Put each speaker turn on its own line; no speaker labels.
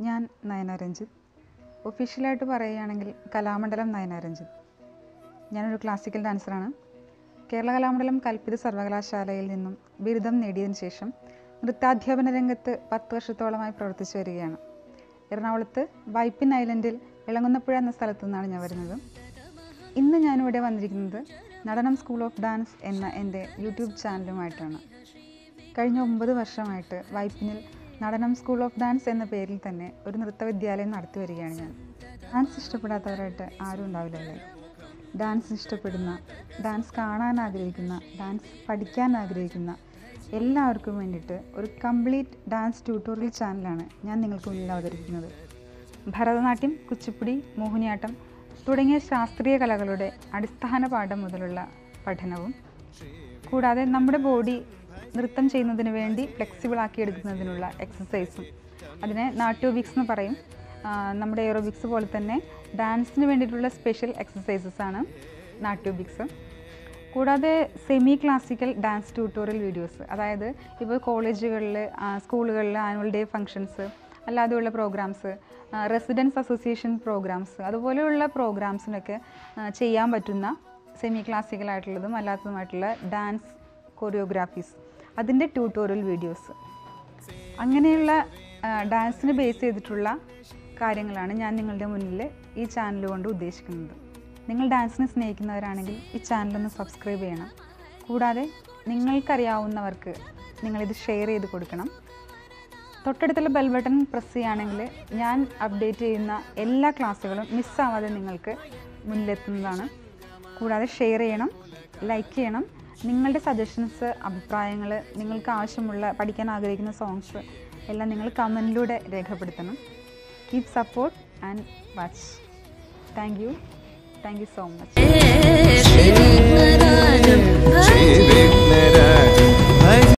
ഞാൻ നയന രഞ്ജിത്ത് ഒഫീഷ്യലായിട്ട് പറയുകയാണെങ്കിൽ കലാമണ്ഡലം നയന രഞ്ജിത്ത് ഞാനൊരു ക്ലാസിക്കൽ ഡാൻസറാണ് കേരള കലാമണ്ഡലം കൽപ്പിത സർവകലാശാലയിൽ നിന്നും ബിരുദം നേടിയതിനു ശേഷം നൃത്താധ്യാപന രംഗത്ത് പത്ത് വർഷത്തോളമായി പ്രവർത്തിച്ചു വരികയാണ് എറണാകുളത്ത് വൈപ്പിൻ ഐലൻഡിൽ ഇളങ്ങുന്നപ്പുഴ എന്ന സ്ഥലത്തു നിന്നാണ് ഞാൻ വരുന്നത് ഇന്ന് ഞാനിവിടെ വന്നിരിക്കുന്നത് നടനം സ്കൂൾ ഓഫ് ഡാൻസ് എന്ന എൻ്റെ യൂട്യൂബ് ചാനലുമായിട്ടാണ് കഴിഞ്ഞ ഒമ്പത് വർഷമായിട്ട് വൈപ്പിനിൽ നടനം സ്കൂൾ ഓഫ് ഡാൻസ് എന്ന പേരിൽ തന്നെ ഒരു നൃത്തവിദ്യാലയം നടത്തി വരികയാണ് ഞാൻ ഡാൻസ് ഇഷ്ടപ്പെടാത്തവരായിട്ട് ആരും ഉണ്ടാവില്ലല്ലേ ഡാൻസ് ഇഷ്ടപ്പെടുന്ന ഡാൻസ് കാണാൻ ആഗ്രഹിക്കുന്ന ഡാൻസ് പഠിക്കാൻ ആഗ്രഹിക്കുന്ന എല്ലാവർക്കും വേണ്ടിയിട്ട് ഒരു കംപ്ലീറ്റ് ഡാൻസ് ട്യൂട്ടോറിയൽ ചാനലാണ് ഞാൻ നിങ്ങൾക്ക് മുന്നിൽ അവതരിപ്പിക്കുന്നത് ഭരതനാട്യം കുച്ചിപ്പുടി മോഹിനിയാട്ടം തുടങ്ങിയ ശാസ്ത്രീയ കലകളുടെ അടിസ്ഥാന പാഠം മുതലുള്ള പഠനവും കൂടാതെ നമ്മുടെ ബോഡി നൃത്തം ചെയ്യുന്നതിന് വേണ്ടി ഫ്ലെക്സിബിൾ ആക്കി എടുക്കുന്നതിനുള്ള എക്സസൈസും അതിനെ നാട്യോബിക്സ് എന്ന് പറയും ആ, നമ്മുടെ എയറോബിക്സ് പോലെ തന്നെ ഡാൻസിന് വേണ്ടിയിട്ടുള്ള സ്പെഷ്യൽ എക്സസൈസസ് ആണ് നാട്യോബിക്സ് കൂടാതെ semi classical dance tutorial videos അതായത് ഇപ്പോൾ കോളേജുകളിൽ സ്കൂളുകളിൽ ആനുവൽ ഡേ ഫങ്ഷൻസ് അല്ലാതെയുള്ള പ്രോഗ്രാംസ് റെസിഡൻസ് അസോസിയേഷൻ പ്രോഗ്രാംസ് അതുപോലെയുള്ള പ്രോഗ്രാംസിനൊക്കെ ആ, ചെയ്യാൻ പറ്റുന്ന സെമി ക്ലാസിക്കൽ ആയിട്ടുള്ളതും അല്ലാത്തതുമായിട്ടുള്ള ഡാൻസ് കൊറിയോഗ്രാഫീസ് അതിൻ്റെ ട്യൂട്ടോറിയൽ വീഡിയോസ് അങ്ങനെയുള്ള ആ, ഡാൻസിന് ബേസ് ചെയ്തിട്ടുള്ള കാര്യങ്ങളാണ് ഞാൻ നിങ്ങളുടെ മുന്നിൽ ഈ ചാനൽ കൊണ്ട് ഉദ്ദേശിക്കുന്നത് നിങ്ങൾ ഡാൻസിനെ സ്നേഹിക്കുന്നവരാണെങ്കിൽ ഈ ചാനലൊന്ന് സബ്സ്ക്രൈബ് ചെയ്യണം കൂടാതെ നിങ്ങൾക്കറിയാവുന്നവർക്ക് നിങ്ങളിത് ഷെയർ ചെയ്ത് കൊടുക്കണം തൊട്ടടുത്തുള്ള ബെൽ ബട്ടൺ പ്രസ് ചെയ്യുകയാണെങ്കിൽ ഞാൻ അപ്ഡേറ്റ് ചെയ്യുന്ന എല്ലാ ക്ലാസ്സുകളും മിസ്സാവാതെ നിങ്ങൾക്ക് മുന്നിലെത്തുന്നതാണ് കൂടാതെ ഷെയർ ചെയ്യണം ലൈക്ക് ചെയ്യണം നിങ്ങളുടെ സജഷൻസ് അഭിപ്രായങ്ങൾ നിങ്ങൾക്ക് ആവശ്യമുള്ള പഠിക്കാൻ ആഗ്രഹിക്കുന്ന സോങ്സ് എല്ലാം നിങ്ങൾ കമൻറ്റിലൂടെ രേഖപ്പെടുത്തണം keep support and watch thank you thank you so much